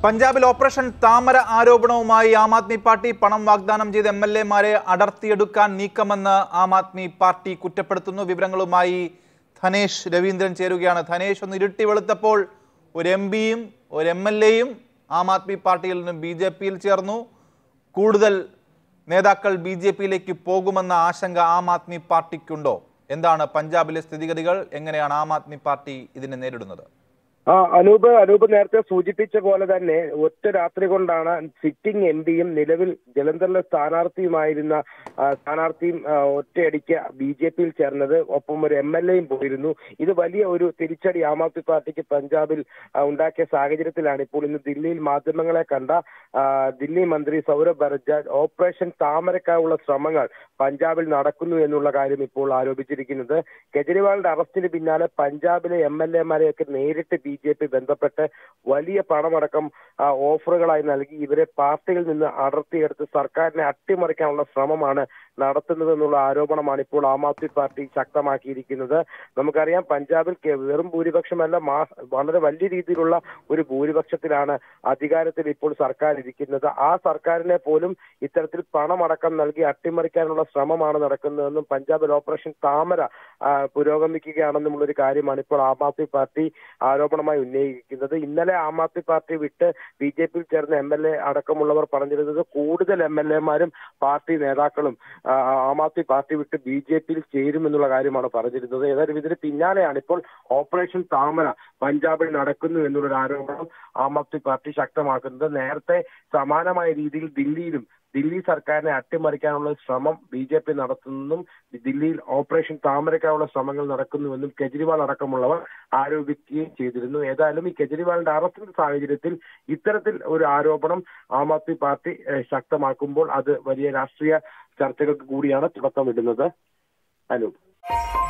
പഞ്ചാബിൽ ഓപ്പറേഷൻ താമര ആരോപണവുമായി ആം ആദ്മി പാർട്ടി പണം വാഗ്ദാനം ചെയ്ത എം എൽ എമാരെ അടർത്തിയെടുക്കാൻ നീക്കമെന്ന് ആം ആദ്മി പാർട്ടി കുറ്റപ്പെടുത്തുന്നു വിവരങ്ങളുമായി ധനേഷ് രവീന്ദ്രൻ ചേരുകയാണ് ധനേഷ് ഒന്ന് ഇരുട്ടി വെളുത്തപ്പോൾ ഒരു എം പിയും ഒരു എം എൽ എയും ആം ആദ്മി പാർട്ടിയിൽ നിന്നും ബി ജെ പിയിൽ ചേർന്നു കൂടുതൽ നേതാക്കൾ ബി ജെ പിയിലേക്ക് പോകുമെന്ന ആശങ്ക ആം ആദ്മി പാർട്ടിക്കുണ്ടോ എന്താണ് പഞ്ചാബിലെ സ്ഥിതിഗതികൾ എങ്ങനെയാണ് ആം ആദ്മി പാർട്ടി ഇതിനെ നേരിടുന്നത് ആ അനൂപ് അനൂപ് നേരത്തെ സൂചിപ്പിച്ച പോലെ തന്നെ ഒറ്റ രാത്രി കൊണ്ടാണ് സിറ്റിംഗ് എം പിയും നിലവിൽ ജലന്ധറിലെ സ്ഥാനാർത്ഥിയുമായിരുന്ന ആ, സ്ഥാനാർത്ഥിയും ആ, ഒറ്റയടിക്ക് ബി ജെ പിയിൽ ചേർന്നത് ഒപ്പം ഒരു എം എൽ എയും പോയിരുന്നു ഇത് വലിയ ഒരു തിരിച്ചടി ആം ആദ്മി പാർട്ടിക്ക് പഞ്ചാബിൽ ആ, ഉണ്ടാക്കിയ സാഹചര്യത്തിലാണ് ഇപ്പോൾ ഇന്ന് ദില്ലിയിൽ മാധ്യമങ്ങളെ കണ്ട ആ, ദില്ലി മന്ത്രി സൗരഭ് ബർജാജ് ഓപ്പറേഷൻ താമരക്കായുള്ള ശ്രമങ്ങൾ പഞ്ചാബിൽ നടക്കുന്നു എന്നുള്ള കാര്യം ഇപ്പോൾ ആരോപിച്ചിരിക്കുന്നത് കെജ്രിവാളിന്റെ അറസ്റ്റിന് പിന്നാലെ പഞ്ചാബിലെ എം എൽ എമാരെയൊക്കെ നേരിട്ട് ബി ജെ പി ബന്ധപ്പെട്ട് വലിയ പണമടക്കം ആ, ഓഫറുകളായി നൽകി ഇവരെ പാർട്ടിയിൽ നിന്ന് അടർത്തിയെടുത്ത് സർക്കാരിനെ അട്ടിമറിക്കാനുള്ള ശ്രമമാണ് നടത്തുന്നത് എന്നുള്ള ആരോപണമാണ് ഇപ്പോൾ ആം ആദ്മി പാർട്ടി ശക്തമാക്കിയിരിക്കുന്നത് നമുക്കറിയാം പഞ്ചാബിൽ കെ- വെറും ഭൂരിപക്ഷമല്ല മാ വളരെ വലിയ രീതിയിലുള്ള ഒരു ഭൂരിപക്ഷത്തിലാണ് അധികാരത്തിൽ ഇപ്പോൾ സർക്കാർ ഇരിക്കുന്നത് ആ സർക്കാരിനെ പോലും ഇത്തരത്തിൽ പണമടക്കം നൽകി അട്ടിമറിക്കാനുള്ള ശ്രമമാണ് നടക്കുന്നതെന്നും പഞ്ചാബിൽ ഓപ്പറേഷൻ താമര ആ, പുരോഗമിക്കുകയാണെന്നുമുള്ള ഒരു കാര്യമാണ് ഇപ്പോൾ ആം ആദ്മി പാർട്ടി ആരോപണമായി ഉന്നയിക്കുന്നത് ഇന്നലെ ആം ആദ്മി പാർട്ടി വിട്ട് ബി ജെ പിയിൽ ചേർന്ന എം എൽ എ അടക്കമുള്ളവർ പറഞ്ഞിരുന്നത് കൂടുതൽ എം എൽ എമാരും പാർട്ടി നേതാക്കളും ആ, ആം ആദ്മി പാർട്ടി വിട്ട് ബി ജെ പിയിൽ ചേരുമെന്നുള്ള കാര്യമാണ് പറഞ്ഞിരുന്നത് ഏതായാലും ഇതിന് പിന്നാലെയാണ് ഇപ്പോൾ ഓപ്പറേഷൻ താമര പഞ്ചാബിൽ നടക്കുന്നു എന്നുള്ളൊരു ആരോപണം ആം ആദ്മി പാർട്ടി ശക്തമാക്കുന്നത് നേരത്തെ സമാനമായ രീതിയിൽ ദില്ലിയിലും ദില്ലി സർക്കാരിനെ അട്ടിമറിക്കാനുള്ള ശ്രമം ബി ജെ പി നടത്തുന്നതും ദില്ലിയിൽ ഓപ്പറേഷൻ താമരയ്ക്കാനുള്ള ശ്രമങ്ങൾ നടക്കുന്നുവെന്നും കെജ്രിവാൾ അടക്കമുള്ളവർ ആരോപിക്കുകയും ചെയ്തിരുന്നു ഏതായാലും ഈ കെജ്രിവാളിന്റെ അറസ്റ്റിന്റെ സാഹചര്യത്തിൽ ഇത്തരത്തിൽ ഒരു ആരോപണം ആം ആദ്മി പാർട്ടി ഏഹ്, ശക്തമാക്കുമ്പോൾ അത് വലിയ രാഷ്ട്രീയ ചർച്ചകൾക്ക് കൂടിയാണ് തുടക്കമിടുന്നത് അനൂപ്